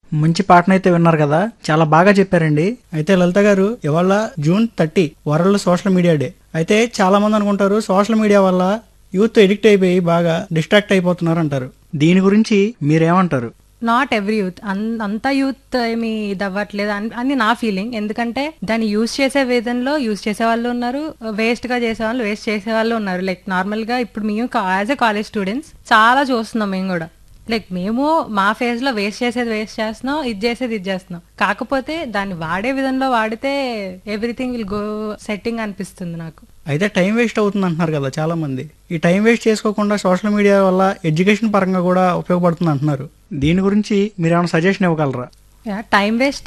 మంచి పాటనైతే విన్నారు కదా చాలా బాగా చెప్పారండి అయితే లలిత గారు ఇవాళ June thirty world social media day అయితే చాలా మంది అనుకుంటారు సోషల్ మీడియా వల్ల యూత్ ఎడిక్ట్ అయిపోయి బాగా డిస్ట్రాక్ట్ అయిపోతున్నారు అంటారు దీని గురించి మీరేమంటారు నాట్ ఎవ్రీ యూత్ అంతా యూత్ ఏమి ఇది అవ్వట్లేదు అని అని నా ఫీలింగ్ ఎందుకంటే దాన్ని యూజ్ చేసే విధంలో యూజ్ చేసే వాళ్ళు ఉన్నారు వేస్ట్ గా చేసే వాళ్ళు వేస్ట్ చేసే వాళ్ళు ఉన్నారు లైక్ నార్మల్ గా ఇప్పుడు మేము యాజ్ ఎ కాలేజ్ స్టూడెంట్స్ చాలా చూస్తున్నాం మేము కూడా లైక్ మేము మా ఫేజ్ లో వేస్ట్ చేసేది వేస్ట్ చేస్తున్నాం ఇది చేసేది ఇది చేస్తున్నాం కాకపోతే దాన్ని వాడే విధంలో వాడితే ఎవ్రీథింగ్ విల్ గో సెట్టింగ్ అనిపిస్తుంది నాకు అయితే టైం వేస్ట్ అవుతుంది అంటున్నారు కదా చాలా మంది ఈ టైం వేస్ట్ చేసుకోకుండా సోషల్ మీడియా వల్ల ఎడ్యుకేషన్ పరంగా కూడా ఉపయోగపడుతుంది అంటున్నారు దీని గురించి మీరు ఏమైనా సజెషన్ ఇవ్వగలరా టైం వేస్ట్